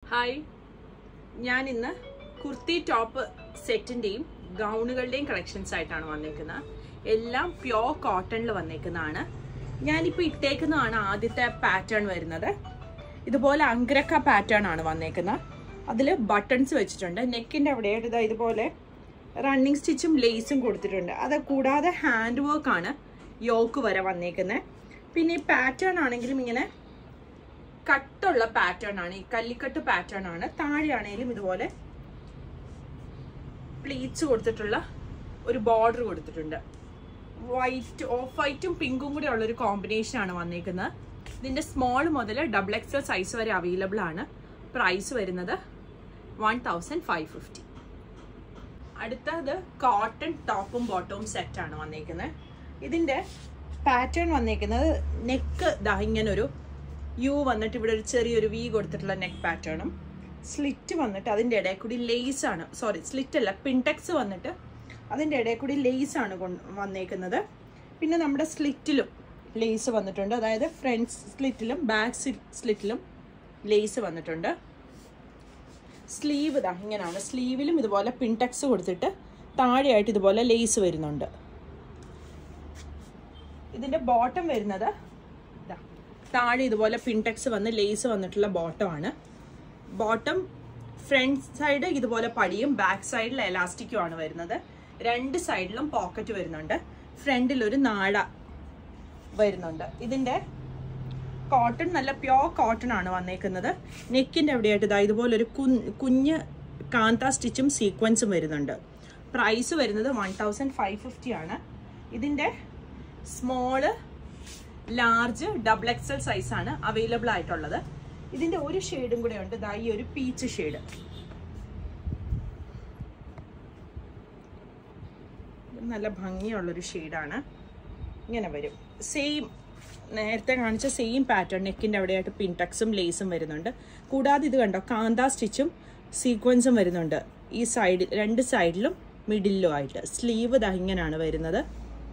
hi ഞാൻ ഇന്ന് kurti top സെറ്റിന്റെയും ഗൗണുകളുടെയും കളക്ഷൻസ് ആയിട്ടാണ് വന്നേക്കുന്നത് എല്ലാം പ്യോർ കോട്ടണിൽ വന്നേക്കുന്നതാണ് ഞാനിപ്പോൾ ഇട്ടേക്കുന്നതാണ് ആദ്യത്തെ പാറ്റേൺ വരുന്നത് ഇതുപോലെ അങ്ക്രക്ക പാറ്റേൺ ആണ് വന്നേക്കുന്നത് അതിൽ ബട്ടൺസ് വെച്ചിട്ടുണ്ട് നെക്കിൻ്റെ അവിടെയായിട്ട് ഇതാ ഇതുപോലെ റണ്ണിങ് സ്റ്റിച്ചും ലേസും കൊടുത്തിട്ടുണ്ട് അത് കൂടാതെ ഹാൻഡ് വർക്ക് ആണ് യോക്ക് വരെ വന്നേക്കുന്നത് പിന്നെ ഈ പാറ്റേൺ ആണെങ്കിലും ഇങ്ങനെ കട്ടുള്ള പാറ്റേൺ ആണ് ഈ കല്ലിക്കട്ട് പാറ്റേൺ ആണ് താഴെയാണെങ്കിലും ഇതുപോലെ പ്ലീറ്റ്സ് കൊടുത്തിട്ടുള്ള ഒരു ബോർഡർ കൊടുത്തിട്ടുണ്ട് വൈറ്റ് ഓഫ് വൈറ്റും പിങ്കും കൂടെ ഉള്ള ഒരു കോമ്പിനേഷൻ ആണ് വന്നേക്കുന്നത് ഇതിന്റെ സ്മോൾ മുതൽ ഡബിൾ എക്സൽ സൈസ് വരെ അവൈലബിൾ ആണ് പ്രൈസ് വരുന്നത് വൺ തൗസൻഡ് ഫൈവ് ഫിഫ്റ്റി അടുത്തത് കോട്ടൺ ടോപ്പും ബോട്ടവും സെറ്റ് ആണ് വന്നേക്കുന്നത് ഇതിന്റെ പാറ്റേൺ വന്നേക്കുന്നത് നെക്ക് ദാ ഇങ്ങനൊരു യു വന്നിട്ട് ഇവിടെ ഒരു ചെറിയൊരു വി കൊടുത്തിട്ടുള്ള നെക്ക് പാറ്റേണും സ്ലിറ്റ് വന്നിട്ട് അതിൻ്റെ ഇടയിൽ കൂടി ലേസ് ആണ് സോറി സ്ലിറ്റ് അല്ല പിൻടെക്സ് വന്നിട്ട് അതിൻ്റെ ഇടയിൽ കൂടി ലേസ് ആണ് കൊണ്ട് വന്നേക്കുന്നത് പിന്നെ നമ്മുടെ സ്ലിറ്റിലും ലേസ് വന്നിട്ടുണ്ട് അതായത് ഫ്രണ്ട് സ്ലിറ്റിലും ബാക്ക് സ്ലിറ്റിലും ലേസ് വന്നിട്ടുണ്ട് സ്ലീവ് ഇതാ ഇങ്ങനെയാണ് സ്ലീവിലും ഇതുപോലെ പിൻടെക്സ് കൊടുത്തിട്ട് താഴെയായിട്ട് ഇതുപോലെ ലേസ് വരുന്നുണ്ട് ഇതിൻ്റെ ബോട്ടം വരുന്നത് ഇതാ താഴെ ഇതുപോലെ പിൻടെക്സ് വന്ന് ലേസ് വന്നിട്ടുള്ള ബോട്ടമാണ് ബോട്ടം ഫ്രണ്ട് സൈഡ് ഇതുപോലെ പടിയും ബാക്ക് സൈഡിൽ എലാസ്റ്റിക്കും ആണ് വരുന്നത് രണ്ട് സൈഡിലും പോക്കറ്റ് വരുന്നുണ്ട് ഫ്രണ്ടിൽ ഒരു നാട വരുന്നുണ്ട് ഇതിൻ്റെ കോട്ടൺ നല്ല പ്യോർ കോട്ടൺ ആണ് വന്നേക്കുന്നത് നെക്കിൻ്റെ അവിടെയായിട്ട് ഇതാ ഇതുപോലെ ഒരു കുഞ്ഞ് കാന്ത സ്റ്റിച്ചും സീക്വൻസും വരുന്നുണ്ട് പ്രൈസ് വരുന്നത് വൺ തൗസൻഡ് ഫൈവ് ഫിഫ്റ്റി ആണ് ഇതിൻ്റെ small large double XL size ആണ് അവൈലബിൾ ആയിട്ടുള്ളത് ഇതിന്റെ ഒരു ഷെയ്ഡും കൂടെ ഉണ്ട് ഇതാ ഈ ഒരു പീച്ച് ഷെയ്ഡ് നല്ല ഭംഗിയുള്ളൊരു ഷെയ്ഡാണ് ഇങ്ങനെ വരും സെയിം നേരത്തെ കാണിച്ച സെയിം പാറ്റേൺ നെക്കിൻ്റെ അവിടെയായിട്ട് പിൻടക്സും ലേസും വരുന്നുണ്ട് കൂടാതെ ഇത് കണ്ടോ കാന്ത സ്റ്റിച്ചും സീക്വൻസും വരുന്നുണ്ട് ഈ സൈഡിൽ രണ്ട് സൈഡിലും മിഡിലും ആയിട്ട് സ്ലീവ് ദാ ഇങ്ങനെയാണ് വരുന്നത്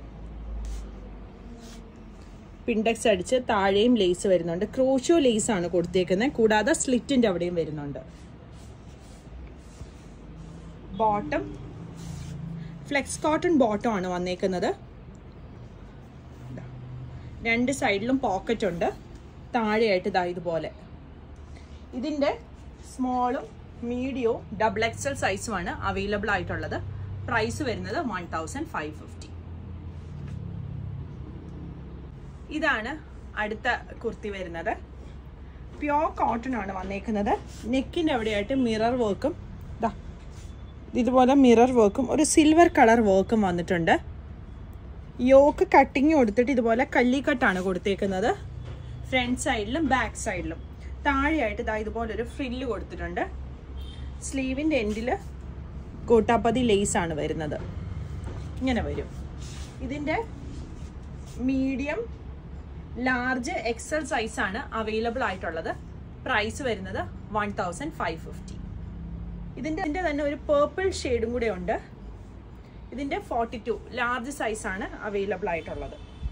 പിൻഡെക്സ് അടിച്ച് താഴെയും ലേസ് വരുന്നുണ്ട് ക്രോഷോ ലേസ് ആണ് കൊടുത്തേക്കുന്നത് കൂടാതെ സ്ലിറ്റിന്റെ അവിടെയും വരുന്നുണ്ട് ബോട്ടം ഫ്ലെക്സ് കോട്ടൺ ബോട്ടം ആണ് വന്നേക്കുന്നത് രണ്ട് സൈഡിലും പോക്കറ്റ് ഉണ്ട് താഴെയായിട്ട് ഇതാ ഇതുപോലെ ഇതിന്റെ സ്മോളും മീഡിയവും ഡബിൾ എക്സൽ സൈസുമാണ് അവൈലബിൾ ആയിട്ടുള്ളത് പ്രൈസ് വരുന്നത് വൺ തൗസൻഡ് ഫൈവ് ഫിഫ്റ്റി ഇതാണ് അടുത്ത കുർത്തി വരുന്നത് പ്യോർ കോട്ടൺ ആണ് വന്നേക്കുന്നത് നെക്കിൻ്റെ അവിടെയായിട്ട് മിറർ വർക്കും ഇതാ ഇതുപോലെ മിറർ വർക്കും ഒരു സിൽവർ കളർ വർക്കും വന്നിട്ടുണ്ട് യോക്ക് കട്ടിങ് കൊടുത്തിട്ട് ഇതുപോലെ കല്ലിക്കട്ടാണ് കൊടുത്തേക്കുന്നത് ഫ്രണ്ട് സൈഡിലും ബാക്ക് സൈഡിലും താഴെയായിട്ട് ഇതാ ഇതുപോലെ ഒരു ഫ്രില്ല് കൊടുത്തിട്ടുണ്ട് സ്ലീവിൻ്റെ എൻഡിൽ കോട്ടാപ്പതി ലേസ് ആണ് വരുന്നത് ഇങ്ങനെ വരും ഇതിൻ്റെ മീഡിയം ലാർജ് എക്സൽ സൈസ് ആണ് അവൈലബിൾ ആയിട്ടുള്ളത് പ്രൈസ് വരുന്നത് വൺ തൗസൻഡ് ഫൈവ് ഫിഫ്റ്റി ഇതിൻ്റെ ഇതിൻ്റെ തന്നെ ഒരു പേർപ്പിൾ ഷെയ്ഡും കൂടെ ഉണ്ട് ഇതിൻ്റെ ഫോർട്ടി ടു ലാർജ് സൈസ് ആണ് അവൈലബിൾ ആയിട്ടുള്ളത്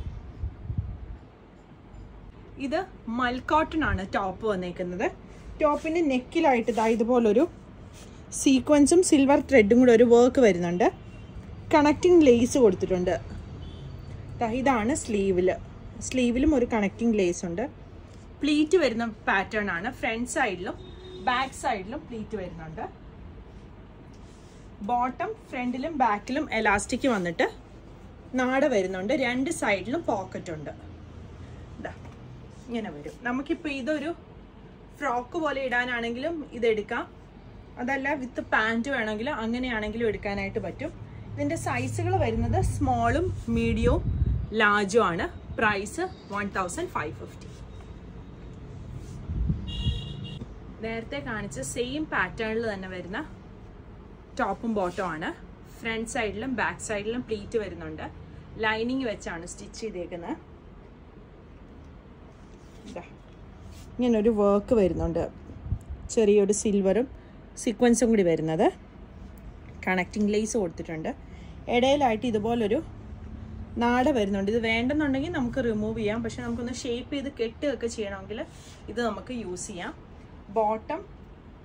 ഇത് മൽക്കോട്ടൺ ആണ് ടോപ്പ് വന്നേക്കുന്നത് ടോപ്പിൻ്റെ നെക്കിലായിട്ട് ഇതാ ഇതുപോലൊരു സീക്വൻസും സിൽവർ ത്രെഡും കൂടെ ഒരു വർക്ക് വരുന്നുണ്ട് കണക്റ്റിംഗ് ലേസ് കൊടുത്തിട്ടുണ്ട് ഇതാണ് സ്ലീവിൽ സ്ലീവിലും ഒരു കണക്റ്റിംഗ് ലേസ് ഉണ്ട് പ്ലീറ്റ് വരുന്ന പാറ്റേൺ ആണ് ഫ്രണ്ട് സൈഡിലും ബാക്ക് സൈഡിലും പ്ലീറ്റ് വരുന്നുണ്ട് ബോട്ടം ഫ്രണ്ടിലും ബാക്കിലും എലാസ്റ്റിക് വന്നിട്ട് നാട വരുന്നുണ്ട് രണ്ട് സൈഡിലും പോക്കറ്റ് ഉണ്ട് ഇങ്ങനെ വരും നമുക്കിപ്പോൾ ഇതൊരു ഫ്രോക്ക് പോലെ ഇടാനാണെങ്കിലും ഇതെടുക്കാം അതല്ല വിത്ത് പാൻറ്റ് വേണമെങ്കിലും അങ്ങനെയാണെങ്കിലും എടുക്കാനായിട്ട് പറ്റും ഇതിൻ്റെ സൈസുകൾ വരുന്നത് സ്മോളും മീഡിയവും ലാർജും ആണ് price one thousand five fifty നേരത്തെ കാണിച്ച സെയിം പാറ്റേണിൽ തന്നെ വരുന്ന ടോപ്പും ബോട്ടം ആണ് ഫ്രണ്ട് സൈഡിലും ബാക്ക് സൈഡിലും പ്ലീറ്റ് വരുന്നുണ്ട് ലൈനിങ് വെച്ചാണ് സ്റ്റിച്ച് ചെയ്തേക്കുന്നത് ഇങ്ങനെ ഒരു വർക്ക് വരുന്നുണ്ട് ചെറിയൊരു സിൽവറും സീക്വൻസും കൂടി വരുന്നത് കണക്റ്റിംഗ് ലേസ് കൊടുത്തിട്ടുണ്ട് ഇടയിലായിട്ട് ഇതുപോലൊരു നാട വരുന്നുണ്ട് ഇത് വേണ്ടെന്നുണ്ടെങ്കിൽ നമുക്ക് റിമൂവ് ചെയ്യാം പക്ഷെ നമുക്കൊന്ന് ഷേപ്പ് ചെയ്ത് കെട്ടുകയൊക്കെ ചെയ്യണമെങ്കിൽ ഇത് നമുക്ക് യൂസ് ചെയ്യാം ബോട്ടം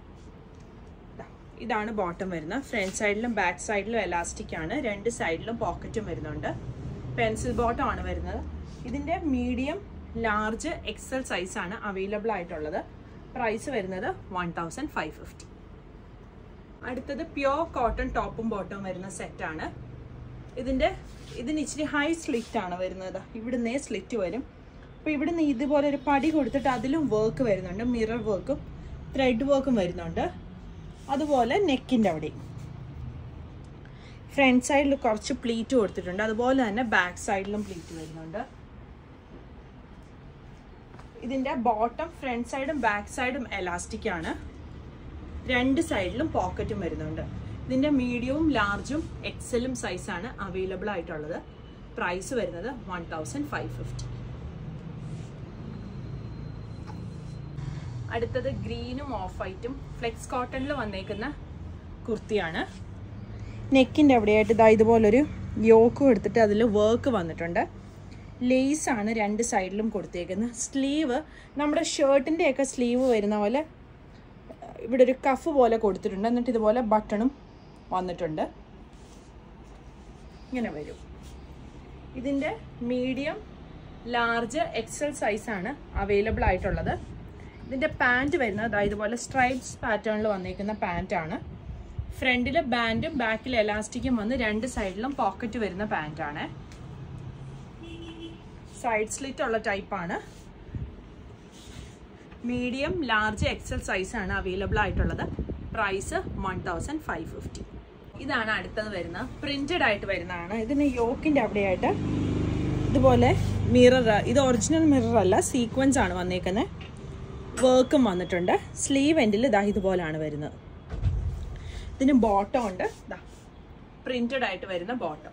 ഇതാണ് ബോട്ടം വരുന്നത് ഫ്രണ്ട് സൈഡിലും ബാക്ക് സൈഡിലും എലാസ്റ്റിക് ആണ് രണ്ട് സൈഡിലും പോക്കറ്റും വരുന്നുണ്ട് പെൻസിൽ ബോട്ടം ആണ് വരുന്നത് ഇതിൻ്റെ മീഡിയം ലാർജ് എക്സൽ സൈസ് ആണ് അവൈലബിൾ ആയിട്ടുള്ളത് പ്രൈസ് വരുന്നത് വൺ തൗസൻഡ് ഫൈവ് ഫിഫ്റ്റി അടുത്തത് പ്യോർ കോട്ടൺ ടോപ്പും ബോട്ടവും വരുന്ന സെറ്റാണ് ഇതിൻ്റെ ഇതിന് ഇച്ചിരി ഹൈ സ്ലിറ്റ് ആണ് വരുന്നത് ഇവിടുന്നേ സ്ലിറ്റ് വരും അപ്പോൾ ഇവിടുന്ന് ഇതുപോലെ ഒരു പടി കൊടുത്തിട്ട് അതിലും വർക്ക് വരുന്നുണ്ട് മിറർ വർക്കും ത്രെഡ് വർക്കും വരുന്നുണ്ട് അതുപോലെ നെക്കിൻ്റെ അവിടെ ഫ്രണ്ട് സൈഡിൽ കുറച്ച് പ്ലീറ്റ് കൊടുത്തിട്ടുണ്ട് അതുപോലെ തന്നെ ബാക്ക് സൈഡിലും പ്ലീറ്റ് വരുന്നുണ്ട് ഇതിൻ്റെ ബോട്ടം ഫ്രണ്ട് സൈഡും ബാക്ക് സൈഡും എലാസ്റ്റിക് ആണ് രണ്ട് സൈഡിലും പോക്കറ്റും വരുന്നുണ്ട് ഇതിൻ്റെ മീഡിയവും ലാർജും എക്സലും സൈസാണ് അവൈലബിൾ ആയിട്ടുള്ളത് പ്രൈസ് വരുന്നത് വൺ തൗസൻഡ് ഫൈവ് ഫിഫ്റ്റി അടുത്തത് ഗ്രീനും ഓഫ് വൈറ്റും ഫ്ലെക്സ് കോട്ടണിൽ വന്നേക്കുന്ന കുർത്തിയാണ് നെക്കിൻ്റെ അവിടെയായിട്ട് ഇതാ ഇതുപോലൊരു യോക്കും എടുത്തിട്ട് അതിൽ വർക്ക് വന്നിട്ടുണ്ട് ലേസ് ആണ് രണ്ട് സൈഡിലും കൊടുത്തേക്കുന്നത് സ്ലീവ് നമ്മുടെ ഷർട്ടിൻ്റെയൊക്കെ സ്ലീവ് വരുന്ന പോലെ ഇവിടെ ഒരു കഫ് പോലെ കൊടുത്തിട്ടുണ്ട് എന്നിട്ട് ഇതുപോലെ ബട്ടണും വന്നിട്ടുണ്ട് ഇങ്ങനെ വരും ഇതിൻ്റെ മീഡിയം ലാർജ് എക്സൽ സൈസാണ് അവൈലബിൾ ആയിട്ടുള്ളത് ഇതിൻ്റെ പാൻറ് വരുന്നത് ഇതുപോലെ സ്ട്രൈപ്സ് പാറ്റേണിൽ വന്നിരിക്കുന്ന പാൻറ്റാണ് ഫ്രണ്ടിൽ ബാൻഡും ബാക്കിൽ എലാസ്റ്റിക്കും വന്ന് രണ്ട് സൈഡിലും പോക്കറ്റ് വരുന്ന പാൻറ്റാണ് സൈഡ് സ്ലിറ്റ് ഉള്ള ടൈപ്പാണ് മീഡിയം ലാർജ് എക്സൽ സൈസാണ് അവൈലബിൾ ആയിട്ടുള്ളത് price one thousand five fifty ഇതാണ് അടുത്തത് വരുന്നത് പ്രിന്റഡ് ആയിട്ട് വരുന്നതാണ് ഇതിന് യോക്കിൻ്റെ അവിടെയായിട്ട് ഇതുപോലെ മിറർ ഇത് ഒറിജിനൽ മിറർ അല്ല സീക്വൻസ് ആണ് വന്നേക്കുന്നത് വർക്കും വന്നിട്ടുണ്ട് സ്ലീവ് എൻഡിൽ ഇതാ ഇതുപോലാണ് വരുന്നത് ഇതിന് ബോട്ടം ഉണ്ട് ഇതാ പ്രിന്റഡ് ആയിട്ട് വരുന്ന ബോട്ടം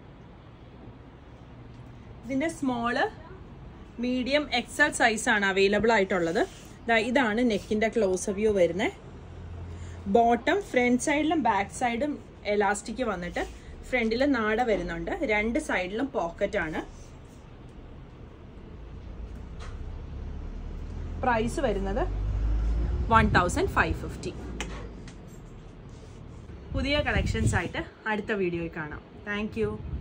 ഇതിൻ്റെ സ്മോള് മീഡിയം എക്സൽ സൈസാണ് അവൈലബിൾ ആയിട്ടുള്ളത് ഇതാണ് നെക്കിൻ്റെ ക്ലോസ് വ്യൂ വരുന്നത് ബോട്ടം ഫ്രണ്ട് സൈഡിലും ബാക്ക് സൈഡും എലാസ്റ്റിക് വന്നിട്ട് ഫ്രണ്ടിൽ നാട വരുന്നുണ്ട് രണ്ട് സൈഡിലും പോക്കറ്റ് ആണ് പ്രൈസ് വരുന്നത് വൺ തൗസൻഡ് ഫൈവ് ഫിഫ്റ്റി പുതിയ കളക്ഷൻസ് ആയിട്ട് അടുത്ത വീഡിയോയിൽ കാണാം താങ്ക്